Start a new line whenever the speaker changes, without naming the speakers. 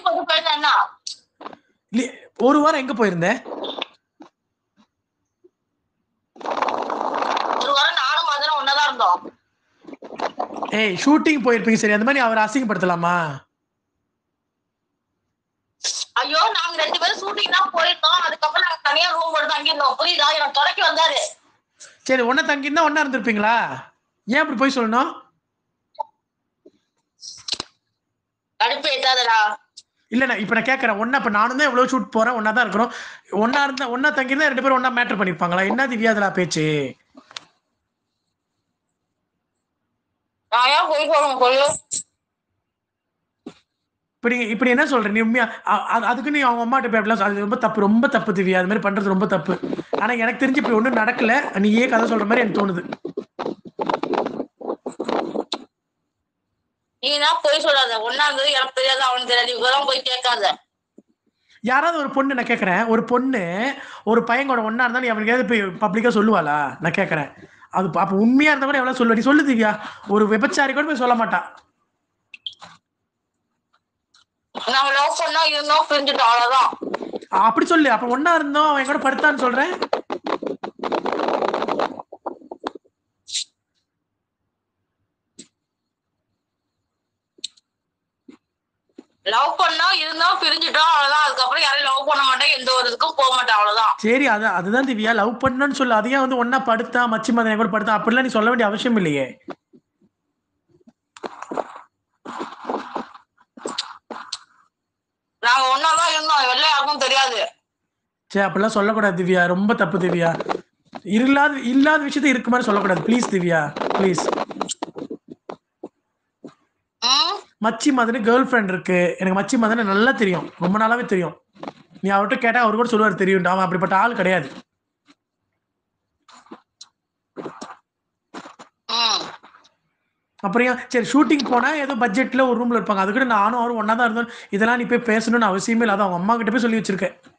போட்டு போயிருந்தா
இல்ல- ஒரு வாரம் எங்க போயிருந்த
ஒரு வாரம் நானும் மாதிரி ஒன்னதான் இருந்தோம்
ஏய் ஷூட்டிங் போயிருப்பீங்க சரி அந்த மாதிரி அவரை அசிங்கப்படுத்தலாமா
ஐயோ நாங்க ரெண்டு பேரும் ஷூட்டிங் தான் போயிருந்தோம் அதுக்கப்புறம் நாங்க தனியா ரூம் போட்டு தங்கியிருந்தோம் புரியுதா எனக்கு தொடக்கி வந்தாரு
சரி ஒன்ன தங்கியிருந்தா ஒன்னா இருந்திருப்பீங்களா ஏன் அப்படி போய் சொல்லணும்
கடுப்பு ஏத்தாதடா
இல்ல நான் இப்ப நான் கேட்கறேன் ஒன்னா இப்ப நானும் தான் எவ்வளவு ஷூட் போறேன் ஒன்னா தான் இருக்கிறோம் ஒன்னா இருந்தா ஒன்னா தங்கியிருந்தா ரெண்டு பேரும் ஒன்னா மேட்டர் பண்ணிருப்பாங்களா என்ன திவ்யா அதெல்லாம் பேச்சு
நான் ஏன் போய் சொல்லணும் சொல்லு
இப்படி இப்படி என்ன சொல்ற நீ உண்மையா அ- அ- அதுக்கு நீ அவங்க அம்மாட்ட போய் அப்படிலாம் சொல்~ அது ரொம்ப தப்பு ரொம்ப தப்பு திவ்யா அது மாதிரி பண்றது ரொம்ப தப்பு ஆனா எனக்கு தெரிஞ்சு இப்படி ஒண்ணும் நடக்கல நீ ஏன் கதை சொல்ற மாதிரி எனக்கு தோணுது
நீ தான் போய் சொல்லாத ஒன்னா இருந்தது எனக்கு தெரியாது அவனுக்கு தெரியாது இவதான் போய் கேட்காத
யாராவது ஒரு பொண்ணு நான் கேட்கறேன் ஒரு பொண்ணு ஒரு பையன் கூட ஒன்னா இருந்தாலும் அவனுக்கு ஏதாவது போய் பப்ளிக்கா சொல்லுவாளா நான் கேட்கறேன் அது ப- அப்ப உண்மையா இருந்தா கூட எவ்வளவு சொல்லுவ நீ சொல்லு திவ்யா ஒரு விபச்சாரி கூட போய் சொல்ல மாட்டா
நாங்க லவ் பண்ணா இருந்தோம் பிரிஞ்சுட்டோம் அவ்வளவுதான்
அப்படி சொல்லு அப்ப ஒன்னா இருந்தோம் அவன் கூட படுத்தான்னு சொல்றேன்
லவ் பண்ணா இருந்தோம் பிரிஞ்சுட்டோம் அவ்வளவுதான் அதுக்கப்புறம் யாரையும் லவ் பண்ண மாட்டேன் எந்த ஒரு இதுக்கும் போக மாட்டேன் அவ்வளவுதான்
சரி அது அதுதான் திவ்யா லவ் பண்ணணும்னு சொல்லு அதையும் வந்து ஒன்னா படுத்தா மச்சி மதனை கூட படுத்தா அப்படிலாம் நீ சொல்ல வேண்டிய அவசியம் இல்லையே
நாங்க ஒன்னாதான் இருந்தோம் வெளில யாருக்கும் தெரியாது
சரி அப்படிலாம் சொல்லக்கூடாது திவ்யா ரொம்ப தப்பு திவ்யா இல்லாத இல்லாத விஷயத்த இருக்கு மாதிரி சொல்லக்கூடாது ப்ளீஸ் திவ்யா ப்ளீஸ்
ம்
மச்சி மதனு கேர்ள் ஃப்ரெண்ட் இருக்கு எனக்கு மச்சி மதனை நல்லா தெரியும் ரொம்ப நாளாவே தெரியும் நீ அவர்கிட்ட கேட்டா அவர் கூட சொல்லுவார் தெரியும் அவன் அப்படிப்பட்ட ஆள் கிடையாது
ம்
அப்புறம் ஏன் சரி ஷூட்டிங் போனா ஏதோ பட்ஜெட்ல ஒரு ரூம்ல இருப்பாங்க அது கூட நானும் அவரும் ஒன்னா தான் இருந்தோம் இதெல்லாம் நீ போய் பேசணும்னு அவசியமே இல்லை அது அவங்க அம்மா கிட்ட போய் சொல்லி வச்சிருக்கேன்